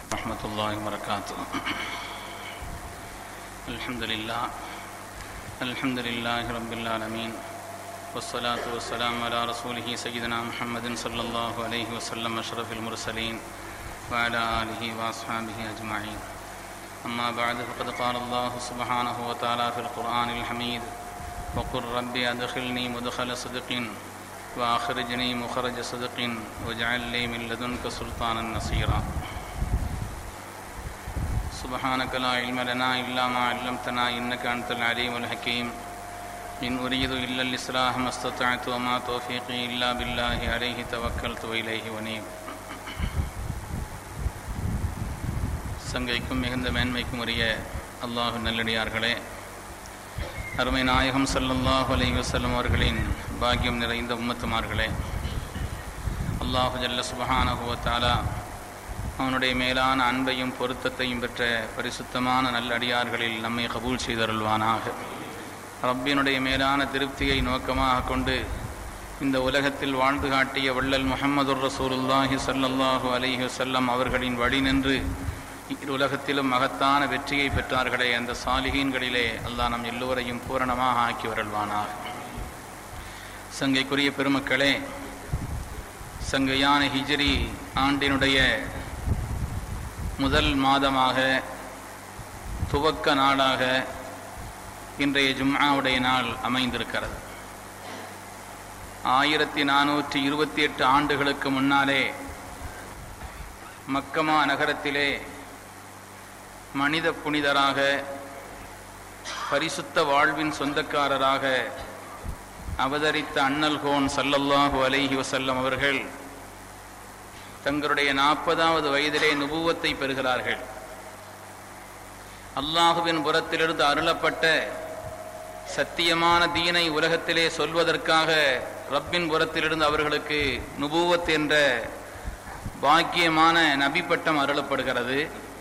ورحمة الله وبركاته الحمد لله الحمد لله رب العالمين والصلاة والسلام على رسوله سيدنا محمد صلى الله عليه وسلم أشرف المرسلين وعلى آله وأصحابه أجمعين أما بعد فقد قال الله سبحانه وتعالى في القرآن الحميد وقل ربي أدخلني مدخل صدق وأخرجني مخرج صدق واجعل لي من لدنك سلطانا نصيرا سبحانك لا علم لنا إلا ما علمتنا إنك أنت العليم الحكيم إن أريد إلا الإصلاح ما استطعت وما توفيقي إلا بالله عليه توكلت وإليه ونيب சங்கைக்கும் மிகுந்த மேன்மைக்கும் உரிய அல்லாஹு நல்லடியார்களே அருமை நாயகம் ஸல்லல்லாஹு அலைஹி வஸல்லம் அவர்களின் பாக்கியம் நிறைந்த உம்மத்துமார்களே அல்லாஹு ஜல்ல சுபஹானஹு வ தஆலா அவனுடைய மேலான அன்பையும் பொருத்தத்தையும் பெற்ற பரிசுத்தமான நல்லடியார்களில் நம்மை கபூல் செய்தருள்வானாக ரப்பினுடைய மேலான திருப்தியை நோக்கமாக கொண்டு இந்த உலகத்தில் வாழ்ந்து காட்டிய வள்ளல் முஹம்மதுர் ரசூலுல்லாஹி ஸல்லல்லாஹு அலைஹி வஸல்லம் அவர்களின் வழி நின்று உலகத்திலும் மகத்தான வெற்றியை பெற்றார்களே அந்த சாலிகீன்களிலே அல்லாஹ் நம் எல்லோரையும் பூரணமாக ஆக்கி வரல்வானாக சங்கைக்குரிய பெருமக்களே சங்கையான ஹிஜ்ரி ஆண்டினுடைய முதல் மாதமாக துவக்க நாளாக இன்றைய ஜும்ஆவுடைய நாள் அமைந்திருக்கிறது ஆயிரத்தி நானூற்றி இருபத்தி எட்டு ஆண்டுகளுக்கு முன்னாலே மக்கமா நகரத்திலே மனித புனிதராக பரிசுத்த வாழ்வின் சொந்தக்காரராக அவதரித்த அண்ணல்கோன் சல்லல்லாஹு அலைஹி வசல்லம் அவர்கள் தங்களுடைய நாற்பதாவது வயதிலே நுபுவத்தை பெறுகிறார்கள் அல்லாஹுவின் புறத்திலிருந்து அருளப்பட்ட சத்தியமான தீனை உலகத்திலே சொல்வதற்காக ரப்பின் புறத்திலிருந்து அவர்களுக்கு நுபுவத் என்ற பாக்கியமான நபி பட்டம் அருளப்படுகிறது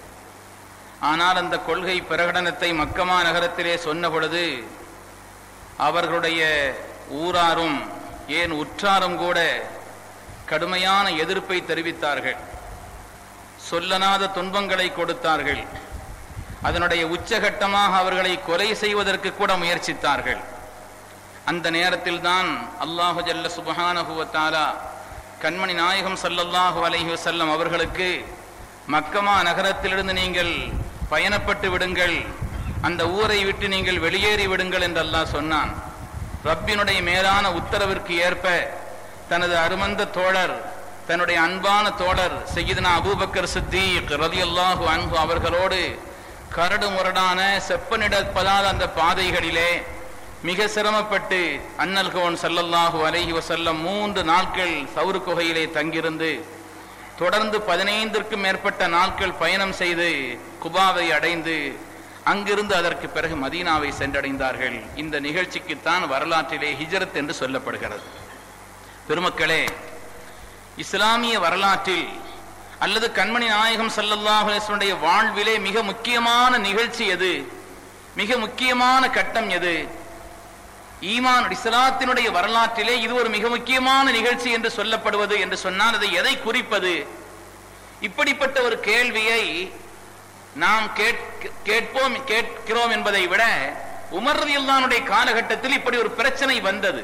ஆனால் அந்த கொள்கை பிரகடனத்தை மக்கமா நகரத்திலே சொன்ன பொழுது அவர்களுடைய ஊராரும் ஏன் உற்றாரும் கூட கடுமையான எதிர்ப்பை தெரிவித்தார்கள் சொல்லனாத துன்பங்களை கொடுத்தார்கள் அதனுடைய உச்சகட்டமாக அவர்களை கொலை செய்வதற்கு கூட முயற்சித்தார்கள் அந்த நேரத்தில் தான் அல்லாஹு ஜல்ல சுபஹானஹுவத்தாலா கண்மணி நாயகம் சல்லல்லாஹு அலைஹி வஸல்லம் அவர்களுக்கு மக்கமா நகரத்திலிருந்து நீங்கள் பயணப்பட்டு விடுங்கள் அந்த ஊரை விட்டு நீங்கள் வெளியேறி விடுங்கள் என்று அல்லாஹ் சொன்னான் ரப்பினுடைய மேலான உத்தரவிற்கு ஏற்ப தனது அருமந்த தோழர் தன்னுடைய அன்பான தோழர் செய்யுதனா அபூபக்கர் சித்தீக் ரலியல்லாஹு அன்ஹு அவர்களோடு கரடு முரடான செப்பனிடப்படாத அந்த பாதைகளிலே மிக சிரமப்பட்டு அன்னல்கோன் சல்லல்லாஹு அலைஹி வசல்லம் மூன்று நாட்கள் சவுரு குகையிலே தங்கியிருந்து தொடர்ந்து பதினைந்திற்கும் மேற்பட்ட நாட்கள் பயணம் செய்து குபாவை அடைந்து அங்கிருந்து அதற்கு பிறகு மதீனாவை சென்றடைந்தார்கள் இந்த நிகழ்ச்சிக்குத்தான் வரலாற்றிலே ஹிஜரத் என்று சொல்லப்படுகிறது பெருமக்களே இஸ்லாமிய வரலாற்றில் அல்லது கண்மணி நாயகம் சல்லல்லாஹுடைய வாழ்விலே மிக முக்கியமான நிகழ்ச்சி எது மிக முக்கியமான கட்டம் எது ஈமான் இஸ்லாத்தினுடைய வரலாற்றிலே இது ஒரு மிக முக்கியமான நிகழ்ச்சி என்று சொல்லப்படுவது என்று சொன்னால் அதை எதை குறிப்பது இப்படிப்பட்ட ஒரு கேள்வியை நாம் கேட்போம் கேட்கிறோம் என்பதை விட உமர் ரதியுல்லானுடைய காலகட்டத்தில் இப்படி ஒரு பிரச்சனை வந்தது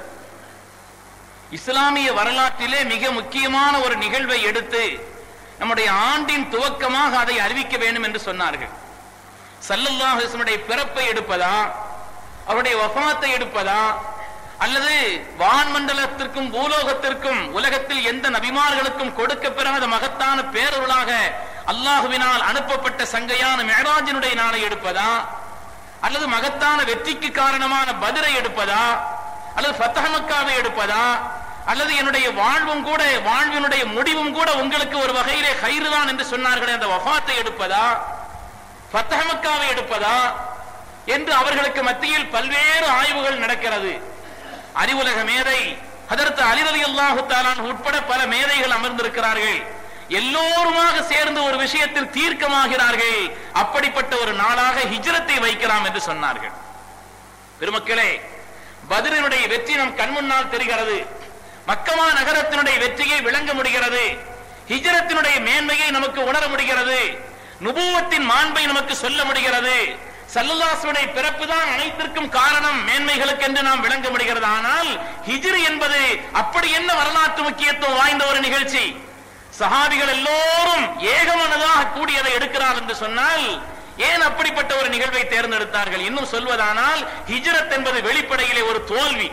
இஸ்லாமிய வரலாற்றிலே மிக முக்கியமான ஒரு நிகழ்வை எடுத்து நம்முடைய ஆண்டின் துவக்கமாக அதை அறிவிக்க வேண்டும் என்று சொன்னார்கள் சல்லல்லாஹுடைய பிறப்பை எடுப்பதா அவருடைய வபாத்தை எடுப்பதா அல்லது வான்மண்டலத்திற்கும் பூலோகத்திற்கும் உலகத்தில் எந்த நபிமார்களுக்கும் கொடுக்க பெறாத மகத்தான பேரொருளாக அல்லாஹுவினால் அனுப்பப்பட்ட சங்கையான மேராஜினுடைய நாளை எடுப்பதா அல்லது மகத்தான வெற்றிக்கு காரணமான பதிரை எடுப்பதா அல்லது ஃபத்தஹமக்காவை எடுப்பதா அல்லது என்னுடைய வாழ்வும் கூட வாழ்வினுடைய முடிவும் கூட உங்களுக்கு ஒரு வகையிலே கயிறுதான் என்று சொன்னார்களே அந்த வஃபாத்தை எடுப்பதா ஃபத்தஹமக்காவை எடுப்பதா என்று அவர்களுக்கு மத்தியில் பல்வேறு ஆய்வுகள் நடக்கிறது அறிவுலக மேதை அதற்கு அலிரலி அல்லாஹு தாலான் உட்பட பல மேதைகள் அமர்ந்திருக்கிறார்கள் எல்லோருமாக சேர்ந்து ஒரு விஷயத்தில் தீர்க்கமாகிறார்கள் அப்படிப்பட்ட ஒரு நாளாக ஹிஜ்ரத்தை வைக்கலாம் என்று சொன்னார்கள் பெருமக்களே பதிலினுடைய வெற்றி நம் கண்முன்னால் தெரிகிறது மக்கமா நகரத்தினுடைய வெற்றியை விளங்க முடிகிறது ஹிஜரத்தினுடைய மேன்மையை நமக்கு உணர முடிகிறது நுபுவத்தின் மாண்பை நமக்கு சொல்ல முடிகிறது சல்லுல்லாசுடைய பிறப்பு தான் அனைத்திற்கும் காரணம் மேன்மைகளுக்கு என்று நாம் விளங்க முடிகிறது ஆனால் ஹிஜ்ரி என்பது அப்படி என்ன வரலாற்று முக்கியத்துவம் வாய்ந்த ஒரு நிகழ்ச்சி சஹாபிகள் எல்லோரும் ஏகமனதாக கூடியதை எடுக்கிறார் என்று சொன்னால் ஏன் அப்படிப்பட்ட ஒரு நிகழ்வை தேர்ந்தெடுத்தார்கள் இன்னும் சொல்வதானால் ஹிஜ்ரத் என்பது வெளிப்படையிலே ஒரு தோல்வி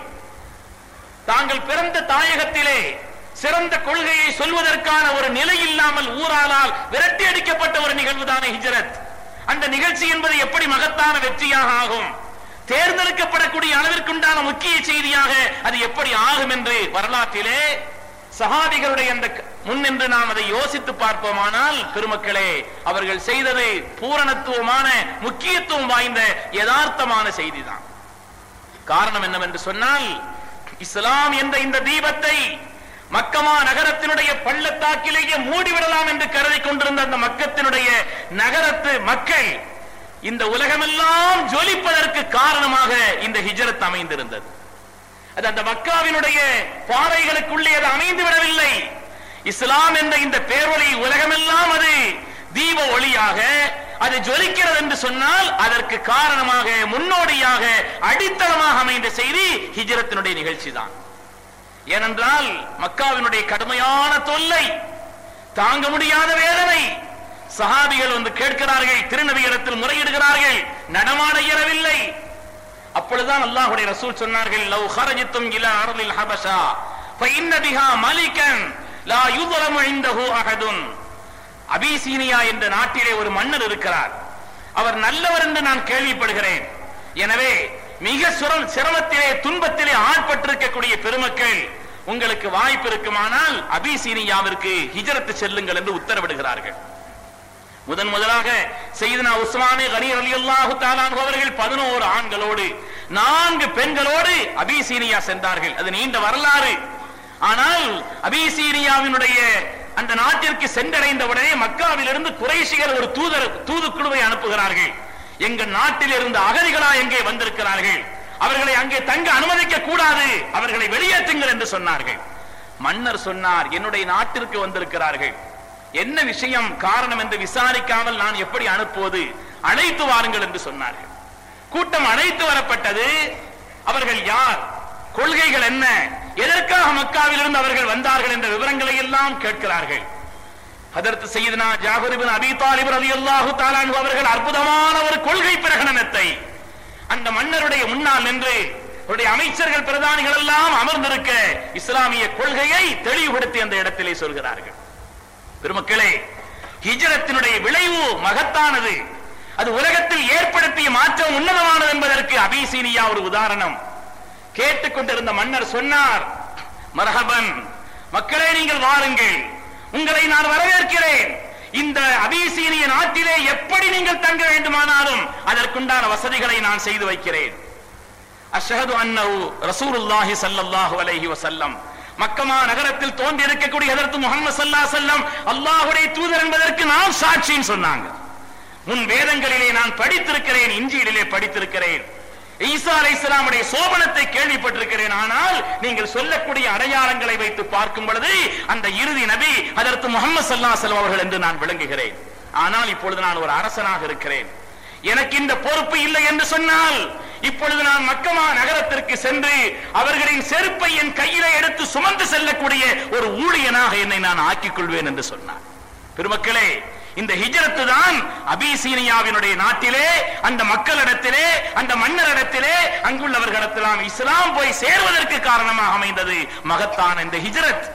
தாங்கள் பிறந்த தாயகத்திலே சிறந்த கொள்கையை சொல்வதற்கான ஒரு நிலை இல்லாமல் ஊராளால் விரட்டி அடிக்கப்பட்ட ஒரு நிகழ்வுதானே ஹிஜ்ரத் அந்த நிகழ்ச்சி என்பது எப்படி மகத்தான வெற்றியாக ஆகும் தேர்ந்தெடுக்கப்படக்கூடிய அளவிற்குண்டான முக்கிய செய்தியாக அது எப்படி ஆகும் என்று வரலாற்றிலே சஹாபிகளுடைய அந்த முன்னின்று நாம் அதை யோசித்து பார்ப்போமானால் பெருமக்களே அவர்கள் செய்தது பூரணத்துவமான முக்கியத்துவம் வாய்ந்த யதார்த்தமான செய்திதான் காரணம் என்னவென்று சொன்னால் இஸ்லாம் என்ற இந்த தீபத்தை மக்கமா நகரத்தினுடைய பள்ளத்தாக்கிலேயே மூடிவிடலாம் என்று கருதி கொண்டிருந்த அந்த மக்கத்தினுடைய நகரத்து மக்கள் இந்த உலகமெல்லாம் ஜொலிப்பதற்கு காரணமாக இந்த ஹிஜரத் அமைந்திருந்தது அது அந்த மக்காவினுடைய பாறைகளுக்குள்ளே அது அமைந்து விடவில்லை இஸ்லாம் என்ற இந்த பேரொளி உலகமெல்லாம் அது தீப ஒளியாக அது ஜொலிக்கிறது என்று சொன்னால் அதற்கு காரணமாக முன்னோடியாக அடித்தளமாக அமைந்த செய்தி ஹிஜரத்தினுடைய நிகழ்ச்சி தான் ஏனென்றால் மக்காவினுடைய கடுமையான தொல்லை தாங்க முடியாத வேதனை சஹாபிகள் வந்து கேட்கிறார்கள் திருநபியிடத்தில் முறையிடுகிறார்கள் நடமாட இயலவில்லை அப்பொழுதுதான் அல்லாஹுடைய ரசூல் சொன்னார்கள் லவ் ஹரஜித்தும் இலா அருளில் ஹபஷா ஃபஇன்ன பிஹா மலிகன் லா யுظلم عنده அஹது அபிசீனியா என்ற நாட்டிலே ஒரு மன்னர் இருக்கிறார் அவர் நல்லவர் என்று நான் கேள்விப்படுகிறேன் எனவே மிக சுரம் சிரமத்திலே துன்பத்திலே ஆட்பட்டிருக்கக்கூடிய பெருமக்கள் உங்களுக்கு வாய்ப்பு இருக்குமானால் அபிசீனியாவிற்கு ஹிஜரத்து செல்லுங்கள் என்று உத்தரவிடுகிறார்கள் முதன் முதலாக செய்தனா உஸ்மானே கனி ரலியல்லாஹு தஆலாஹு அவர்கள் 11 ஆண்களோடு நான்கு பெண்களோடு அபிசீனியா சென்றார்கள் அது நீண்ட வரலாறு ஆனால் அபிசீனியாவினுடைய அந்த நாட்டிற்கு சென்றடைந்தவுடனே மக்காவிலிருந்து குறைஷிகள் ஒரு தூதர் தூதுக்குழுவை அனுப்புகிறார்கள் எங்க நாட்டில் இருந்து அகதிகளா எங்கே வந்திருக்கிறார்கள் அவர்களை அங்கே தங்க அனுமதிக்க கூடாது அவர்களை வெளியேற்றுங்கள் என்று சொன்னார்கள் மன்னர் சொன்னார் என்னுடைய நாட்டிற்கு வந்திருக்கிறார்கள் என்ன விஷயம் காரணம் என்று விசாரிக்காமல் நான் எப்படி அனுப்புவது அழைத்து வாருங்கள் என்று சொன்னார்கள் கூட்டம் அழைத்து வரப்பட்டது அவர்கள் யார் கொள்கைகள் என்ன எதற்காக மக்காவிலிருந்து அவர்கள் வந்தார்கள் என்ற விவரங்களை எல்லாம் கேட்கிறார்கள் அதற்கு செய்தனா ஜாபர் இப்னு அபி தாலிப் ரலியல்லாஹு தஆலா அன்ஹு அவர்கள் அற்புதமான ஒரு கொள்கை பிரகடனத்தை அந்த மன்னருடைய முன்னால் நின்று அவருடைய அமைச்சர்கள் பிரதானிகள் எல்லாம் அமர்ந்திருக்க இஸ்லாமிய கொள்கையை தெளிவுபடுத்தி அந்த இடத்திலே சொல்கிறார்கள் பெருமக்களே ஹிஜரத்தினுடைய விளைவு மகத்தானது அது உலகத்தில் ஏற்படுத்திய மாற்றம் உன்னதமானது என்பதற்கு அபிசீனியா ஒரு உதாரணம் கேட்டுக்கொண்டிருந்த மன்னர் சொன்னார் மரஹபன் மக்களே நீங்கள் வாருங்கள் உங்களை நான் வரவேற்கிறேன் இந்த அபிசீனிய நாட்டிலே எப்படி நீங்கள் தங்க வேண்டுமானாலும் அதற்குண்டான வசதிகளை நான் செய்து வைக்கிறேன் அஷ்ஹது அன்னஹு ரசூலுல்லாஹி ஸல்லல்லாஹு அலைஹி வஸல்லம் மக்கமா நகரத்தில் தோன்றி இருக்கக்கூடிய ஹதரத் முஹம்மது ஸல்லல்லாஹு அலைஹி வஸல்லம் அல்லாஹ்வுடைய தூதர் என்பதற்கு நான் சாட்சின்னு சொன்னாங்க முன் வேதங்களிலே நான் படித்திருக்கிறேன் இஞ்சியிலே படித்திருக்கிறேன் ஈசா அலைஹிஸ்ஸலாமுடைய சோபனத்தை கேள்விப்பட்டிருக்கிறேன் ஆனால் நீங்கள் சொல்லக்கூடிய அடையாளங்களை வைத்து பார்க்கும் பொழுது அந்த இறுதி நபி அதற்கு முகமது சல்லா செல்வம் அவர்கள் என்று நான் விளங்குகிறேன் ஆனால் இப்பொழுது நான் ஒரு அரசனாக இருக்கிறேன் எனக்கு இந்த பொறுப்பு இல்லை என்று சொன்னால் இப்பொழுது நான் மக்கமா நகரத்திற்கு சென்று அவர்களின் செருப்பை என் கையிலே எடுத்து சுமந்து செல்லக்கூடிய ஒரு ஊழியனாக என்னை நான் ஆக்கிக் கொள்வேன் என்று சொன்னார் பெருமக்களே இந்த ஹிஜரத்து தான் அபிசீனியாவினுடைய நாட்டிலே அந்த மக்களிடத்திலே அந்த மன்னரிடத்திலே அங்குள்ளவர்களிடத்திலாம் இஸ்லாம் போய் சேர்வதற்கு காரணமாக அமைந்தது மகத்தான இந்த ஹிஜரத்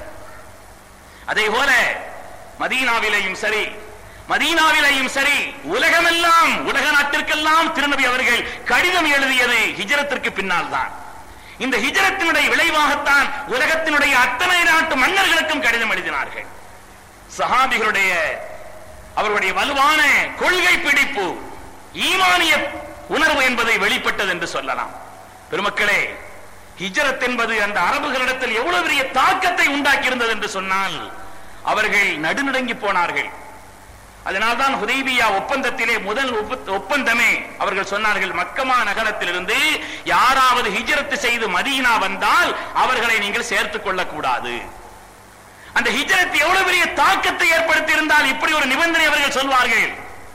அதே போல மதீனாவிலேயும் சரி மதீனாவிலேயும் சரி உலகமெல்லாம் உலக நாட்டிற்கெல்லாம் திருநபி அவர்கள் கடிதம் எழுதியது ஹிஜரத்திற்கு பின்னால் தான் இந்த ஹிஜரத்தினுடைய விளைவாகத்தான் உலகத்தினுடைய அத்தனை நாட்டு மன்னர்களுக்கும் கடிதம் எழுதினார்கள் சஹாபிகளுடைய அவருடைய வலுவான கொள்கை பிடிப்பு ஈமானிய உணர்வு என்பதை வெளிப்பட்டது என்று சொல்லலாம் பெருமக்களே ஹிஜரத் என்பது அந்த அரபுகளிடத்தில் எவ்வளவு பெரிய தாக்கத்தை உண்டாக்கி இருந்தது என்று சொன்னால் அவர்கள் நடுநடுங்கி போனார்கள் அதனால்தான் ஹுதைபியா ஒப்பந்தத்திலே முதல் ஒப்ப- ஒப்பந்தமே அவர்கள் சொன்னார்கள் மக்கமா நகரத்திலிருந்து யாராவது ஹிஜரத்து செய்து மதீனா வந்தால் அவர்களை நீங்கள் சேர்த்துக் கொள்ளக்கூடாது அந்த ஹிஜரத் எவ்வளவு பெரிய தாக்கத்தை ஏற்படுத்தி இருந்தால் இப்படி ஒரு நிபந்தனை அவர்கள் சொல்வார்கள்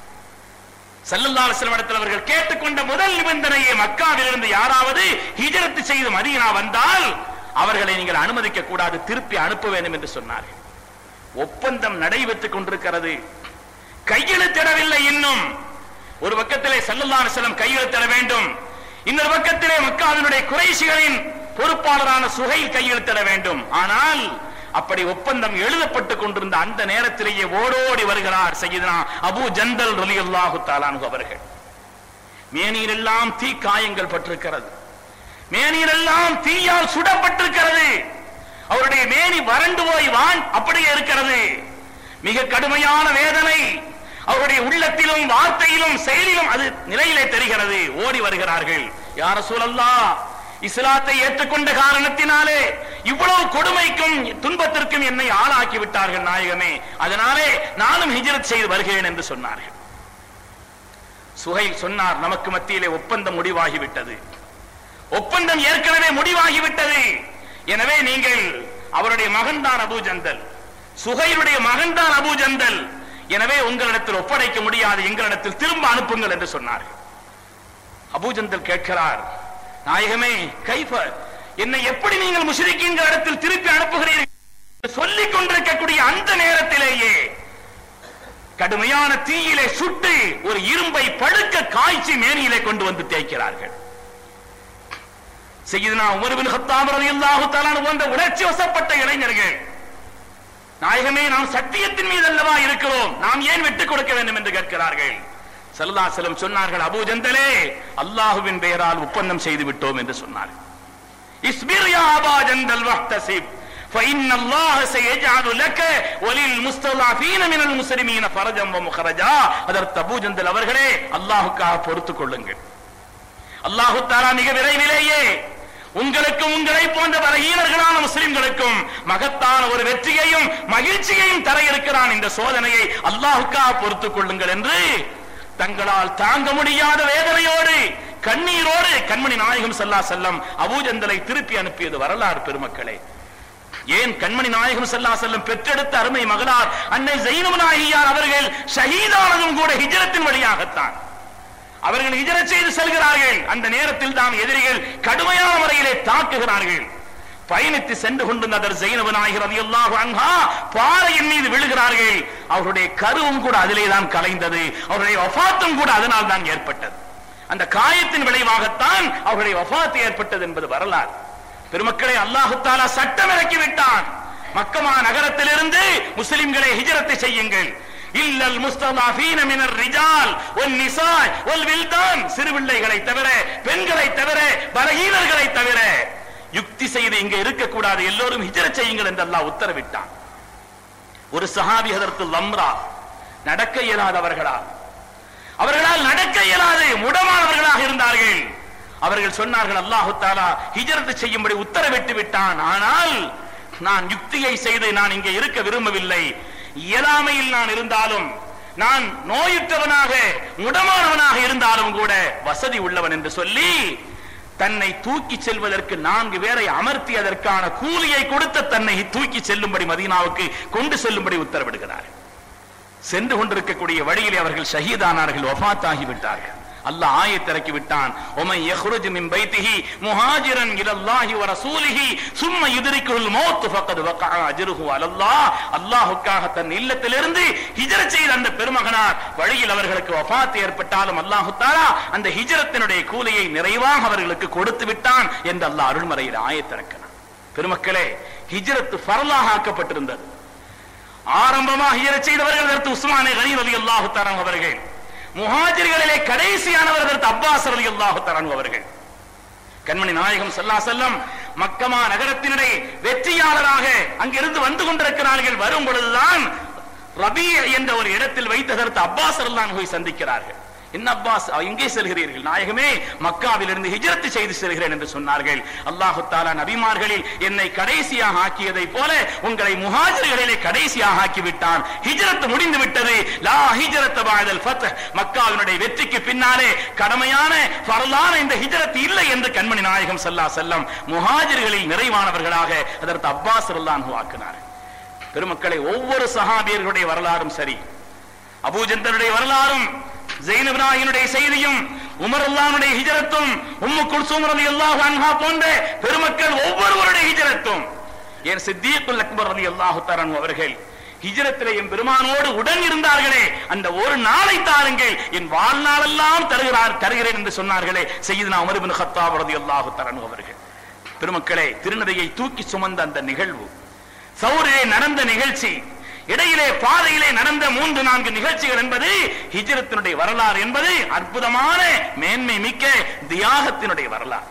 சல்லல்லாஹு அலைஹி வஸல்லம் இடத்தில் அவர்கள் கேட்டுக்கொண்ட முதல் நிபந்தனையே மக்காவிலிருந்து யாராவது ஹிஜ்ரத் செய்து மதீனா வந்தால் அவர்களை நீங்கள் அனுமதிக்க கூடாது திருப்பி அனுப்ப வேண்டும் என்று சொன்னார்கள் ஒப்பந்தம் நடைபெற்றுக் கொண்டிருக்கிறது கையெழுத்திடவில்லை இன்னும் ஒரு பக்கத்திலே சல்லல்லாஹு அலைஹி வஸல்லம் கையெழுத்திட வேண்டும் இன்னொரு பக்கத்திலே மக்காவினுடைய குறைஷிகளின் பொறுப்பாளரான சுகைல் கையெழுத்திட வேண்டும் ஆனால் அப்படி ஒப்பந்தம் எழுதப்பட்டுக் கொண்டிருந்த அந்த நேரத்திலேயே ஓடோடி வருகிறார் சையதுனா அபூ ஜந்தல் ரலியல்லாஹு தஆலானு அவர்கள் மேனியிலெல்லாம் தீ காயங்கள் பட்டிருக்கிறது மேனியிலெல்லாம் தீயால் சுடப்பட்டிருக்கிறது அவருடைய மேனி வறண்டு போய் வான் அப்படியே இருக்கிறது மிக கடுமையான வேதனை அவருடைய உள்ளத்திலும் வார்த்தையிலும் செயலிலும் அது நிலையிலே தெரிகிறது ஓடி வருகிறார்கள் யார சூழல்லா இஸ்லாத்தை ஏற்றுக்கொண்ட காரணத்தினாலே இவ்வளவு கொடுமைக்கும் துன்பத்திற்கும் என்னை ஆளாக்கி விட்டார்கள் நாயகமே அதனாலே நானும் ஹிஜ்ரத் செய்து வருகிறேன் என்று சொன்னார்கள் சுஹைல் சொன்னார் நமக்கு மத்தியிலே ஒப்பந்தம் முடிவாகிவிட்டது ஒப்பந்தம் ஏற்கனவே முடிவாகிவிட்டது எனவே நீங்கள் அவருடைய மகன்தான் அபூ ஜந்தல் சுகைருடைய மகன்தான் அபூ ஜந்தல் எனவே உங்களிடத்தில் ஒப்படைக்க முடியாது எங்களிடத்தில் திரும்ப அனுப்புங்கள் என்று சொன்னார்கள் அபூ ஜந்தல் கேட்கிறார் நாயகமே கைஃப என்னை எப்படி நீங்கள் முஷ்ரிக்கின்ற இடத்தில் திருப்பி அனுப்புகிறீர்கள் சொல்லிக் கொண்டிருக்கக்கூடிய அந்த நேரத்திலேயே கடுமையான தீயிலே சுட்டு ஒரு இரும்பை பழுக்க காய்ச்சி மேனியிலே கொண்டு வந்து தேய்க்கிறார்கள் செய்யுதுனா உமர் பின் ஹத்தாப் ரலியல்லாஹு தஆலா போன்ற உணர்ச்சி வசப்பட்ட இளைஞர்கள் நாயகமே நாம் சத்தியத்தின் மீது அல்லவா இருக்கிறோம் நாம் ஏன் விட்டுக் கொடுக்க வேண்டும் என்று கேட்கிறார்கள் ஸல்லல்லாஹு அலைஹி வஸல்லம் சொன்னார்கள் அபூ ஜந்தலே அல்லாஹ்வின் பெயரால் ஒப்பந்தம் செய்து விட்டோம் என்று சொன்னார்கள் இஸ்பிர் யா அபா ஜந்தல் வஹ்தசிப் فإن الله سيجعل لك وللمستضعفين من المسلمين فرجا ومخرجا அதற்கு அபூ ஜந்தல் அவர்களே அல்லாஹ்வுக்காக பொறுத்துக் கொள்ளுங்கள் அல்லாஹு தாலா மிக விரைவிலேயே உங்களுக்கும் உங்களை போன்ற பலகீனர்களான முஸ்லிம்களுக்கும் மகத்தான ஒரு வெற்றியையும் மகிழ்ச்சியையும் தர இருக்கிறான் இந்த சோதனையை அல்லாஹுக்காக பொறுத்துக் கொள்ளுங்கள் என்று தங்களால் தாங்க முடியாத வேதனையோடு கண்ணீரோடு கண்மணி நாயகம் சல்லா செல்லம் அபூஜந்தலை திருப்பி அனுப்பியது வரலாறு பெருமக்களே ஏன் கண்மணி நாயகம் சல்லா செல்லம் பெற்றெடுத்த அருமை மகளார் அன்னை ஜெயினு நாயகியார் அவர்கள் ஷஹீதானதும் கூட ஹிஜரத்தின் வழியாகத்தான் அவர்கள் ஹிஜரத் செய்து செல்கிறார்கள் அந்த நேரத்தில் தான் எதிரிகள் கடுமையான முறையிலே தாக்குகிறார்கள் பயணித்து சென்று கொண்டிருந்த அதர் ஜெயினபு நாயகர் ரலியல்லாஹு அன்ஹா பாறையின் மீது விழுகிறார்கள் அவருடைய கருவும் கூட அதிலே தான் கலைந்தது அவருடைய வஃபாத்தும் கூட அதனால் தான் ஏற்பட்டது அந்த காயத்தின் விளைவாகத்தான் அவருடைய வஃபாத்து ஏற்பட்டது என்பது வரலாறு பெருமக்களை அல்லாஹு தாலா சட்டம் இறக்கி விட்டான் மக்கமா நகரத்திலிருந்து முஸ்லிம்களை ஹிஜரத்தை செய்யுங்கள் இல்லல் முஸ்தலாஃபீன மினர் ரிஜால் ஒன் நிசாய் ஒல் வில்தான் சிறுபிள்ளைகளை தவிர பெண்களை தவிர பலகீனர்களை தவிர யுக்தி செய்து இங்க இருக்கக்கூடாது எல்லோரும் ஹிஜரத் செய்யுங்கள் என்று அல்லாஹ் உத்தரவிட்டான் ஒரு சஹாபி அதற்கு லம்ரா நடக்க இயலாதவர்களா அவர்களால் நடக்க இயலாது முடமானவர்களாக இருந்தார்கள் அவர்கள் சொன்னார்கள் அல்லாஹு தாலா ஹிஜரத் செய்யும்படி உத்தரவிட்டு விட்டான் ஆனால் நான் யுக்தியை செய்து நான் இங்கே இருக்க விரும்பவில்லை இயலாமையில் நான் இருந்தாலும் நான் நோயுற்றவனாக முடமானவனாக இருந்தாலும் கூட வசதி உள்ளவன் என்று சொல்லி தன்னை தூக்கி செல்வதற்கு நான்கு பேரை அமர்த்தி அதற்கான கூலியை கொடுத்து தன்னை தூக்கி செல்லும்படி மதீனாவுக்கு கொண்டு செல்லும்படி உத்தரவிடுகிறார் சென்று கொண்டிருக்கக்கூடிய வழியிலே அவர்கள் ஷஹீதானார்கள் வஃபாத்தாகி விட்டார்கள் அல்லாஹ் ஆயத் இறக்கி விட்டான் ஒமை யஹ்ருஜ் மின் பைத்திஹி முஹாஜிரன் இலல்லாஹி வ ரசூலிஹி சும்ம யுத்ரிகுல் மௌத் ஃபக்கத் வகஅ அஜ்ருஹு அலல்லாஹ் அல்லாஹ்வுக்காக தன் இல்லத்திலிருந்து ஹிஜ்ரத் செய்த அந்த பெருமகனார் வழியில் அவர்களுக்கு வஃபாத் ஏற்பட்டாலும் அல்லாஹ் தஆலா அந்த ஹிஜ்ரத்தினுடைய கூலியை நிறைவாக அவர்களுக்கு கொடுத்து விட்டான் என்று அல்லாஹ் அருள்மறையில் ஆயத் இறக்கினான் பெருமக்களே ஹிஜ்ரத் ஃபர்லாக ஆக்கப்பட்டிருந்தது ஆரம்பமாக ஹிஜ்ரத் செய்தவர்கள் அதற்கு உஸ்மானே கனி ரலியல்லாஹு தஆலா அவர்கள் முஹாஜிர்களிலே கடைசியானவர் அதற்கு அப்பாஸ் ரலியல்லாஹு தஆலா அவர்கள் கண்மணி நாயகம் ஸல்லல்லாஹு அலைஹி வஸல்லம் மக்கமா நகரத்தினுடைய வெற்றியாளராக அங்கிருந்து வந்து கொண்டிருக்கிறார்கள் வரும் பொழுதுதான் ரபீ என்ற ஒரு இடத்தில் வைத்ததற்கு அப்பாஸ் ரலியல்லாஹு போய் சந்திக்கிறார்கள் என்ன அப்பாஸ் எங்கே செல்கிறீர்கள் நாயகமே மக்காவிலிருந்து ஹிஜ்ரத் செய்து செல்கிறேன் என்று சொன்னார்கள் அல்லாஹு தாலா நபிமார்களில் என்னை கடைசியாக ஆக்கியதை போல உங்களை முஹாஜிர்களிலே கடைசியாக ஆக்கி விட்டான் ஹிஜ்ரத் முடிந்து விட்டது லா ஹிஜ்ரத் பாதல் ஃபத் மக்காவினுடைய வெற்றிக்கு பின்னாலே கடமையான ஃபர்லான இந்த ஹிஜ்ரத் இல்லை என்று கண்மணி நாயகம் ஸல்லல்லாஹு அலைஹி வஸல்லம் முஹாஜிர்களில் நிறைவானவர்களாக அதற்கு அப்பாஸ் ரலியல்லாஹு ஆக்கினார் பெருமக்களை ஒவ்வொரு சஹாபியர்களுடைய வரலாறும் சரி அபூஜந்தருடைய வரலாறும் ஜெயினபிராயினுடைய செய்தியும் உமர் அல்லானுடைய ஹிஜரத்தும் உம்மு குல்சூம் ரலியல்லாஹு அன்ஹா போன்ற பெருமக்கள் ஒவ்வொருவருடைய ஹிஜரத்தும் என் சித்தியக்குல் அக்பர் ரலியல்லாஹு தஆலா அவர்கள் ஹிஜரத்திலே என் பெருமானோடு உடன் இருந்தார்களே அந்த ஒரு நாளை தாருங்கள் என் வாழ்நாளெல்லாம் தருகிறார் தருகிறேன் என்று சொன்னார்களே செய்யுதுனா உமர் இப்னு கத்தாப் ரலியல்லாஹு தஆலா அவர்கள் பெருமக்களே திருநதையை தூக்கி சுமந்த அந்த நிகழ்வு சௌரிலே நடந்த நிகழ்ச்சி இடையிலே பாதையிலே நடந்த மூன்று நான்கு நிகழ்ச்சிகள் என்பது ஹிஜரத்தினுடைய வரலாறு என்பது அற்புதமான மேன்மை மிக்க தியாகத்தினுடைய வரலாறு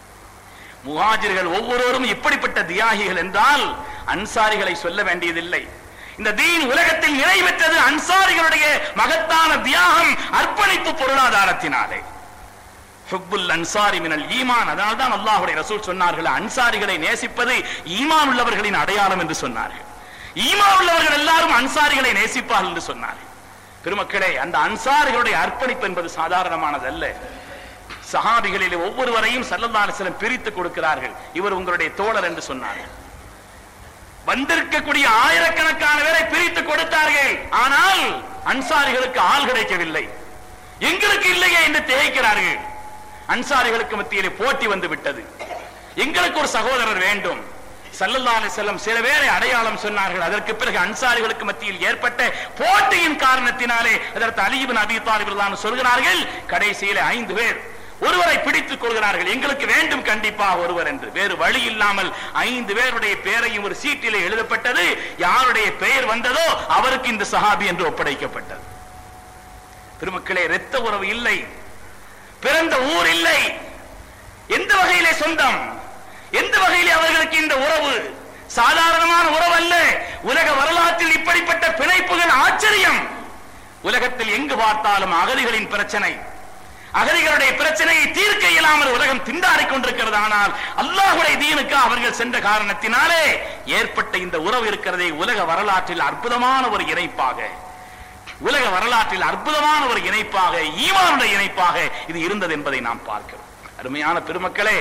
முஹாஜிர்கள் ஒவ்வொருவரும் இப்படிப்பட்ட தியாகிகள் என்றால் அன்சாரிகளை சொல்ல வேண்டியதில்லை இந்த தீன் உலகத்தில் நிலை பெற்றது அன்சாரிகளுடைய மகத்தான தியாகம் அர்ப்பணிப்பு பொருளாதாரத்தினாலே ஹுப்புல் அன்சாரி மினல் ஈமான் அதனால தான் அல்லாஹ்வுடைய ரசூல் சொன்னார்கள் அன்சாரிகளை நேசிப்பது ஈமான் உள்ளவர்களின் அடையாளம் என்று சொன்னார்கள் ஈமான் உள்ளவர்கள் எல்லாரும் அன்சாரிகளை நேசிப்பார்கள் என்று சொன்னார்கள் பெருமக்களே அந்த அன்சாரிகளுடைய அர்ப்பணிப்பு என்பது சாதாரணமானது அல்ல சஹாபிகளிலே ஒவ்வொருவரையும் சல்லல்லாஹு அலைஹி வஸல்லம் பிரித்து கொடுக்கிறார்கள் இவர் உங்களுடைய தோழர் என்று சொன்னார்கள் வந்திருக்கக்கூடிய ஆயிரக்கணக்கான பேரை பிரித்து கொடுத்தார்கள் ஆனால் அன்சாரிகளுக்கு ஆள் கிடைக்கவில்லை எங்களுக்கு இல்லையே என்று திகைக்கிறார்கள் அன்சாரிகளுக்கு மத்தியிலே போட்டி வந்து விட்டது எங்களுக்கு ஒரு சகோதரர் வேண்டும் சல்லல்லாஹு அலைஹி வஸல்லம் சில பேரை அடையாளம் சொன்னார்கள் அதற்கு பிறகு அன்சாரிகளுக்கு மத்தியில் ஏற்பட்ட போட்டியின் காரணத்தினாலே அதற்கு அலிபின் அபி தாலிப் சொல்கிறார்கள் கடைசியிலே ஐந்து பேர் ஒருவரை பிடித்துக் கொள்கிறார்கள் எங்களுக்கு வேண்டும் கண்டிப்பாக ஒருவர் என்று வேறு வழி இல்லாமல் ஐந்து பேருடைய பெயரையும் ஒரு சீட்டிலே எழுதப்பட்டது யாருடைய பெயர் வந்ததோ அவருக்கு இந்த சஹாபி என்று ஒப்படைக்கப்பட்டது பெருமக்களே இரத்த உறவு இல்லை பிறந்த ஊர் இல்லை எந்த வகையிலே சொந்தம் எந்த வகையிலே அவர்களுக்கு இந்த உறவு சாதாரணமான உறவு அல்ல உலக வரலாற்றில் இப்படிப்பட்ட பிணைப்புகள் ஆச்சரியம் உலகத்தில் எங்கு பார்த்தாலும் அகதிகளின் பிரச்சனை அகதிகளுடைய பிரச்சனையை தீர்க்க இயலாமல் உலகம் திண்டாடிக் கொண்டிருக்கிறது ஆனால் அல்லாஹுடைய தீனுக்கு அவர்கள் சென்ற காரணத்தினாலே ஏற்பட்ட இந்த உறவு இருக்கிறதே உலக வரலாற்றில் அற்புதமான ஒரு இணைப்பாக உலக வரலாற்றில் அற்புதமான ஒரு இணைப்பாக ஈமானுடைய இணைப்பாக இது இருந்தது என்பதை நாம் பார்க்கிறோம் அருமையான பெருமக்களே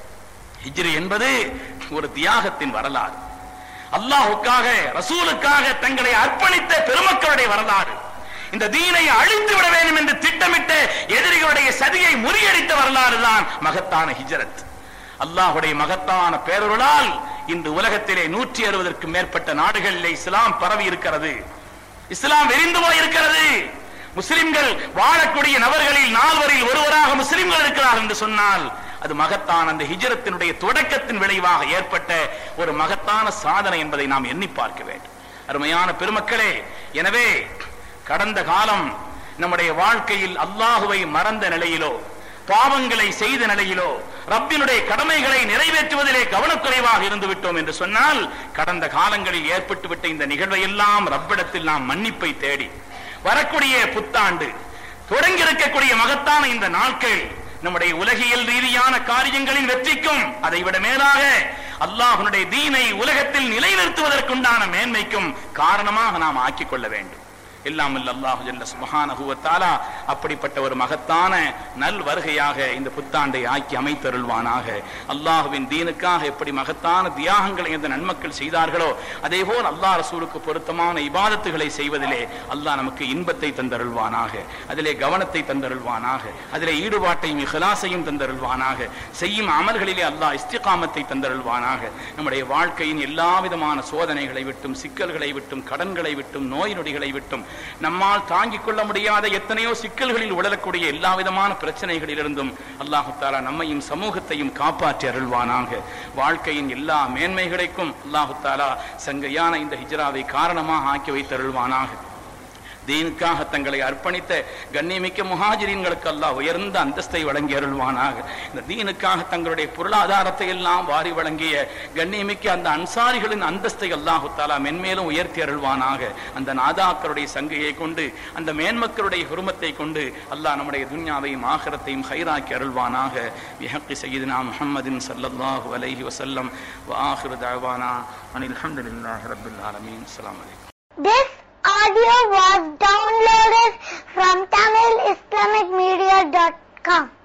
ஹிஜ்ரி என்பது ஒரு தியாகத்தின் வரலாறு அல்லாஹுக்காக ரசூலுக்காக தங்களை அர்ப்பணித்த பெருமக்களுடைய வரலாறு இந்த தீனை அழித்து விட வேண்டும் என்று திட்டமிட்ட எதிரிகளுடைய சதியை முறியடித்த வரலாறு தான் மகத்தான ஹிஜரத் அல்லாஹுடைய மகத்தான பேரொருளால் இன்று உலகத்திலே நூற்றி அறுபதற்கும் மேற்பட்ட நாடுகளிலே இஸ்லாம் பரவி இருக்கிறது இஸ்லாம் விரிந்து போயிருக்கிறது முஸ்லிம்கள் வாழக்கூடிய நபர்களில் நால்வரில் ஒருவராக முஸ்லிம்கள் இருக்கிறார் என்று சொன்னால் அது மகத்தான அந்த ஹிஜரத்தினுடைய தொடக்கத்தின் விளைவாக ஏற்பட்ட ஒரு மகத்தான சாதனை என்பதை நாம் எண்ணி பார்க்க வேண்டும் அருமையான பெருமக்களே எனவே கடந்த காலம் நம்முடைய வாழ்க்கையில் அல்லாஹுவை மறந்த நிலையிலோ பாவங்களை செய்த நிலையிலோ ரப்பினுடைய கடமைகளை நிறைவேற்றுவதிலே கவனக்குறைவாக இருந்து விட்டோம் என்று சொன்னால் கடந்த காலங்களில் ஏற்பட்டுவிட்ட இந்த நிகழ்வை எல்லாம் ரப்பிடத்தில் நாம் மன்னிப்பை தேடி வரக்கூடிய புத்தாண்டு தொடங்கி இருக்கக்கூடிய மகத்தான இந்த நாட்கள் நம்முடைய உலகியல் ரீதியான காரியங்களின் வெற்றிக்கும் அதைவிட மேலாக அல்லாஹனுடைய தீனை உலகத்தில் நிலைநிறுத்துவதற்குண்டான மேன்மைக்கும் காரணமாக நாம் ஆக்கிக் கொள்ள வேண்டும் எல்லாம் அல்லாஹு ஜல்ல சுபஹானஹு வ தஆலா அப்படிப்பட்ட ஒரு மகத்தான நல் வருகையாக இந்த புத்தாண்டை ஆக்கி அமைத்தருள்வானாக அல்லாஹுவின் தீனுக்காக எப்படி மகத்தான தியாகங்களை இந்த நன்மக்கள் செய்தார்களோ அதே போல் அல்லாஹ் ரசூலுக்கு பொருத்தமான இபாதத்துகளை செய்வதிலே அல்லாஹ் நமக்கு இன்பத்தை தந்தருள்வானாக அதிலே கவனத்தை தந்தருள்வானாக அதிலே ஈடுபாட்டையும் இஹ்லாசையும் தந்தருள்வானாக செய்யும் அமல்களிலே அல்லாஹ் இஸ்திகாமத்தை தந்தருள்வானாக நம்முடைய வாழ்க்கையின் எல்லா விதமான சோதனைகளை விட்டும் சிக்கல்களை விட்டும் கடன்களை விட்டும் நோய் நொடிகளை விட்டும் நம்மால் தாங்கிக் கொள்ள முடியாத எத்தனையோ சிக்கல்களில் உழலக்கூடிய எல்லா விதமான பிரச்சனைகளிலிருந்தும் அல்லாஹு தாலா நம்மையும் சமூகத்தையும் காப்பாற்றி அருள்வானாக வாழ்க்கையின் எல்லா மேன்மைகளுக்கும் அல்லாஹு தாலா சங்கையான இந்த ஹிஜ்ராவை காரணமாக ஆக்கி வைத்தருள்வானாக தீனுக்காக தங்களை அர்ப்பணித்த கண்ணியமிக்க முஹாஜிரீன்களுக்கு அல்லாஹ் உயர்ந்த அந்தஸ்தை வழங்கி அருள்வானாக இந்த தீனுக்காக தங்களுடைய பொருளாதாரத்தை எல்லாம் வாரி வழங்கிய கண்ணியமிக்க அந்த அன்சாரிகளின் அந்தஸ்தை அல்லாஹு தாலா மென்மேலும் உயர்த்தி அருள்வானாக அந்த நாதாக்களுடைய சங்கையை கொண்டு அந்த மேன்மக்களுடைய குருமத்தை கொண்டு அல்லாஹ் நம்முடைய துன்யாவையும் ஆகரத்தையும் ஹைராக்கி அருள்வானாக விஹக்கி சையீதுனா முஹம்மதின் ஸல்லல்லாஹு அலைஹி வஸல்லம் வ ஆஹிரு தஅவானா அனில் ஹம்துலில்லாஹி ரப்பில் ஆலமீன் அஸ்ஸலாமு அலைக்கும் This audio was downloaded from TamilIslamicMedia.com.